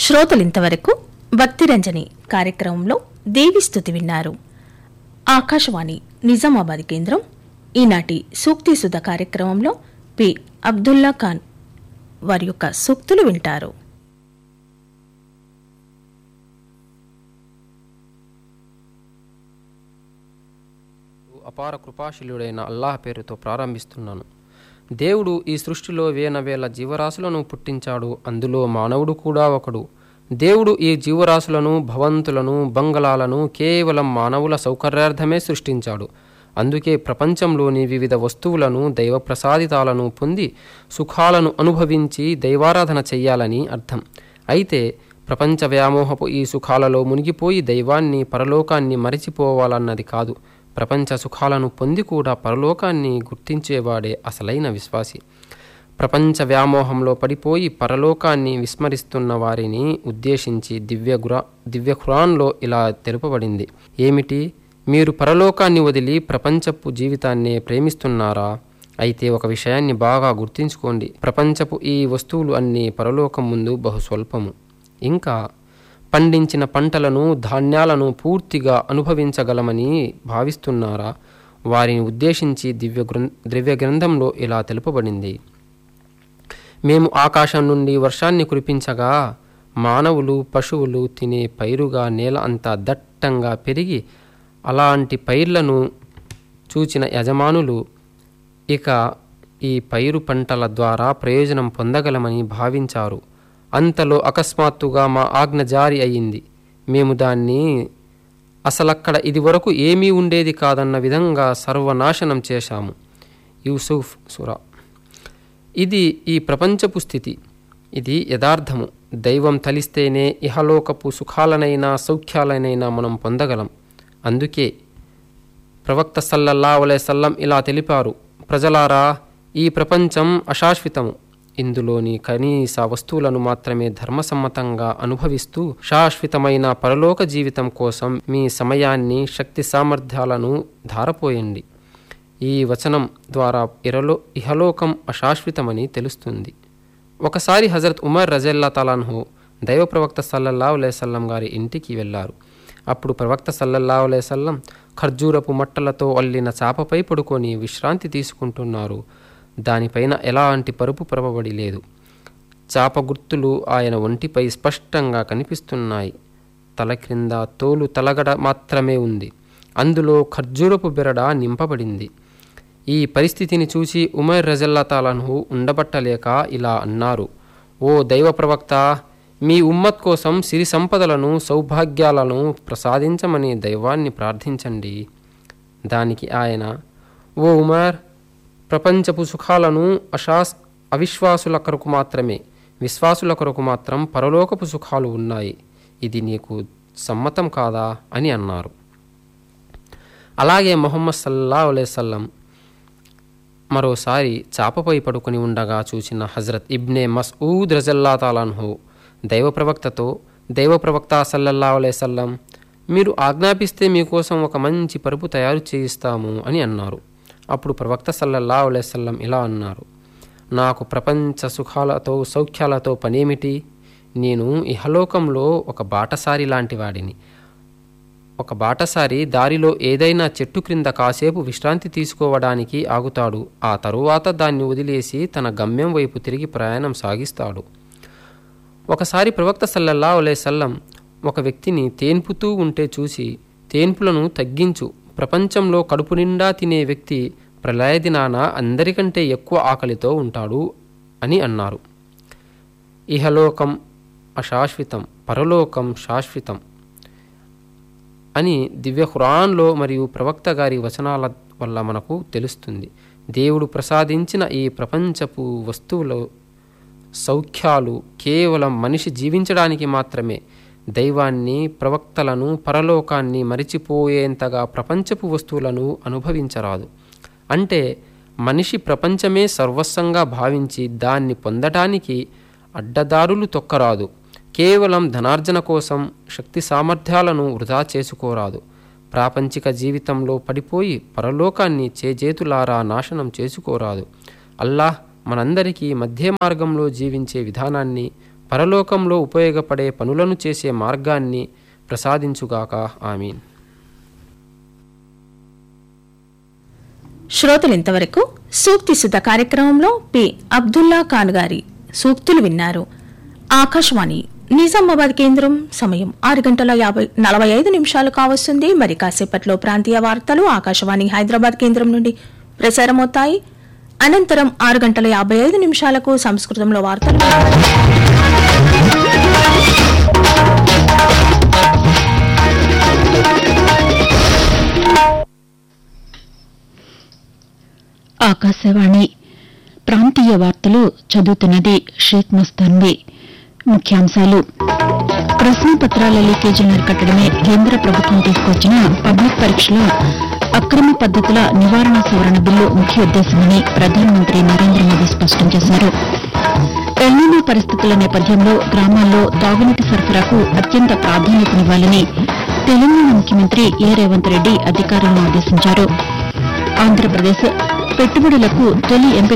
శ్రోతలింతవరకు భక్తిరంజని కార్యక్రమంలో దేవిస్తుతి విన్నారు ఆకాశవాణి నిజామాబాద్ కేంద్రం ఈనాటి సూక్తి సుధ కార్యక్రమంలో పి అబ్దుల్లా ఖాన్ వారి యొక్క సూక్తులు వింటారు అపార కృపాశీలుడైన అల్లాహ్ పేరుతో ప్రారంభిస్తున్నాను దేవుడు ఈ సృష్టిలో వేల వేల జీవరాశులను పుట్టించాడు అందులో మానవుడు కూడా ఒకడు దేవుడు ఈ జీవరాశులను భవంతులను బంగళాలను కేవలం మానవుల సౌకర్యార్థమే సృష్టించాడు అందుకే ప్రపంచంలోని వివిధ వస్తువులను దైవ ప్రసాదితాలను పొంది సుఖాలను అనుభవించి దైవారాధన చెయ్యాలని అర్థం అయితే ప్రపంచ వ్యామోహపు ఈ సుఖాలలో మునిగిపోయి దైవాన్ని పరలోకాన్ని మరిచిపోవాలన్నది కాదు ప్రపంచ సుఖాలను పొంది కూడా పరలోకాన్ని గుర్తించేవాడే అసలైన విశ్వాసి ప్రపంచ వ్యామోహంలో పడిపోయి పరలోకాన్ని విస్మరిస్తున్న వారిని ఉద్దేశించి దివ్య గురా దివ్య ఖురాన్లో ఇలా తెలుపబడింది ఏమిటి మీరు పరలోకాన్ని వదిలి ప్రపంచపు జీవితాన్నే ప్రేమిస్తున్నారా అయితే ఒక విషయాన్ని బాగా గుర్తుంచుకోండి ప్రపంచపు ఈ వస్తువులు అన్నీ పరలోకం ముందు బహు స్వల్పము ఇంకా పండించిన పంటలను ధాన్యాలను పూర్తిగా అనుభవించగలమని భావిస్తున్నారా వారిని ఉద్దేశించి దివ్య గ్రం ద్రవ్య గ్రంథంలో ఇలా తెలుపబడింది మేము ఆకాశం నుండి వర్షాన్ని కురిపించగా మానవులు పశువులు తినే పైరుగా నేల అంతా దట్టంగా పెరిగి అలాంటి పైర్లను చూచిన యజమానులు ఇక ఈ పైరు పంటల ద్వారా ప్రయోజనం పొందగలమని భావించారు అంతలో అకస్మాత్తుగా మా ఆజ్ఞ జారీ అయ్యింది మేము దాన్ని అసలక్కడ ఇదివరకు ఏమీ ఉండేది కాదన్న విధంగా సర్వనాశనం చేశాము యూసుఫ్ సురా ఇది ఈ ప్రపంచపు స్థితి ఇది యథార్థము దైవం తలిస్తేనే ఇహలోకపు సుఖాలనైనా సౌఖ్యాలనైనా మనం పొందగలం అందుకే ప్రవక్త సల్లల్లా వలే సల్లం ఇలా తెలిపారు ప్రజలారా ఈ ప్రపంచం అశాశ్వతము ఇందులోని కనీస వస్తువులను మాత్రమే ధర్మసమ్మతంగా అనుభవిస్తూ శాశ్వతమైన పరలోక జీవితం కోసం మీ సమయాన్ని శక్తి సామర్థ్యాలను ధారపోయండి ఈ వచనం ద్వారా ఇరలో ఇహలోకం అశాశ్వతమని తెలుస్తుంది ఒకసారి హజరత్ ఉమర్ రజల్లా తలాన్హు దైవ ప్రవక్త సల్లల్లా సల్లం గారి ఇంటికి వెళ్ళారు అప్పుడు ప్రవక్త సల్లల్లా సల్లం ఖర్జూరపు మట్టలతో అల్లిన చాపపై పడుకొని విశ్రాంతి తీసుకుంటున్నారు దానిపైన ఎలాంటి పరుపు పరవబడి లేదు చాప గుర్తులు ఆయన ఒంటిపై స్పష్టంగా కనిపిస్తున్నాయి తల క్రింద తోలు తలగడ మాత్రమే ఉంది అందులో ఖర్జూరపు బెరడ నింపబడింది ఈ పరిస్థితిని చూసి ఉమర్ రజల్లా తాలను ఉండబట్టలేక ఇలా అన్నారు ఓ దైవ ప్రవక్త మీ ఉమ్మత్ కోసం సిరి సంపదలను సౌభాగ్యాలను ప్రసాదించమని దైవాన్ని ప్రార్థించండి దానికి ఆయన ఓ ఉమర్ ప్రపంచపు సుఖాలను అశాస్ అవిశ్వాసుల కొరకు మాత్రమే విశ్వాసుల కొరకు మాత్రం పరలోకపు సుఖాలు ఉన్నాయి ఇది నీకు సమ్మతం కాదా అని అన్నారు అలాగే మొహమ్మద్ సల్లా అలైసల్లం మరోసారి చాపపై పడుకుని ఉండగా చూసిన హజరత్ ఇబ్నే మస్ఊద్ రజల్లా తాలాన్హు దైవ ప్రవక్తతో దైవ ప్రవక్త సల్లల్లా అలైసల్లం మీరు ఆజ్ఞాపిస్తే మీకోసం ఒక మంచి పరుపు తయారు చేయిస్తాము అని అన్నారు అప్పుడు ప్రవక్త సల్లల్లా అలైసల్లం ఇలా అన్నారు నాకు ప్రపంచ సుఖాలతో సౌఖ్యాలతో పనేమిటి నేను ఇహలోకంలో ఒక బాటసారి లాంటి వాడిని ఒక బాటసారి దారిలో ఏదైనా చెట్టు క్రింద కాసేపు విశ్రాంతి తీసుకోవడానికి ఆగుతాడు ఆ తరువాత దాన్ని వదిలేసి తన గమ్యం వైపు తిరిగి ప్రయాణం సాగిస్తాడు ఒకసారి ప్రవక్త సల్లల్లా సల్లం ఒక వ్యక్తిని తేన్పుతూ ఉంటే చూసి తేన్పులను తగ్గించు ప్రపంచంలో కడుపు నిండా తినే వ్యక్తి ప్రళయ దినాన అందరికంటే ఎక్కువ ఆకలితో ఉంటాడు అని అన్నారు ఇహలోకం అశాశ్వతం పరలోకం శాశ్వతం అని దివ్య ఖురాన్లో మరియు ప్రవక్త గారి వచనాల వల్ల మనకు తెలుస్తుంది దేవుడు ప్రసాదించిన ఈ ప్రపంచపు వస్తువులు సౌఖ్యాలు కేవలం మనిషి జీవించడానికి మాత్రమే దైవాన్ని ప్రవక్తలను పరలోకాన్ని మరిచిపోయేంతగా ప్రపంచపు వస్తువులను అనుభవించరాదు అంటే మనిషి ప్రపంచమే సర్వస్వంగా భావించి దాన్ని పొందటానికి అడ్డదారులు తొక్కరాదు కేవలం ధనార్జన కోసం శక్తి సామర్థ్యాలను వృధా చేసుకోరాదు ప్రాపంచిక జీవితంలో పడిపోయి పరలోకాన్ని చేజేతులారా నాశనం చేసుకోరాదు అల్లాహ్ మనందరికీ మధ్య మార్గంలో జీవించే విధానాన్ని పరలోకంలో ఉపయోగపడే పనులను చేసే మార్గాన్ని ప్రసాదించుగాక ఆమీన్ శ్రోతలు ఇంతవరకు సూక్తి సుధ కార్యక్రమంలో పి అబ్దుల్లా ఖాన్ గారి సూక్తులు విన్నారు ఆకాశవాణి నిజామాబాద్ కేంద్రం సమయం ఆరు గంటల యాభై నలభై ఐదు నిమిషాలు కావస్తుంది మరి కాసేపట్లో ప్రాంతీయ వార్తలు ఆకాశవాణి హైదరాబాద్ కేంద్రం నుండి ప్రసారమవుతాయి అనంతరం ఆరు గంటల యాభై ఐదు నిమిషాలకు సంస్కృతంలో వార్తలు ఆకాశవాణి ప్రాంతీయ వార్తలు చదువుతున్నది షేక్ మస్తాన్వి ముఖ్యాంశాలు ప్రశ్నపత్రాల లీకేజీలను అరికట్టడమే కేంద్ర ప్రభుత్వం తీసుకొచ్చిన పబ్లిక్ పరీక్షల అక్రమ పద్దతుల నివారణ సవరణ బిల్లు ముఖ్య ఉద్దేశమని ప్రధానమంత్రి నరేంద్ర మోదీ స్పష్టం చేశారు ఎల్నినో పరిస్థితుల నేపథ్యంలో గ్రామాల్లో తాగునీటి సరఫరాకు అత్యంత ప్రాధాన్యతనివ్వాలని తెలంగాణ ముఖ్యమంత్రి ఏ రేవంత్ రెడ్డి అధికారులను ఆదేశించారు ఆంధ్రప్రదేశ్ పెట్టుబడులకు తొలి ఎంపిక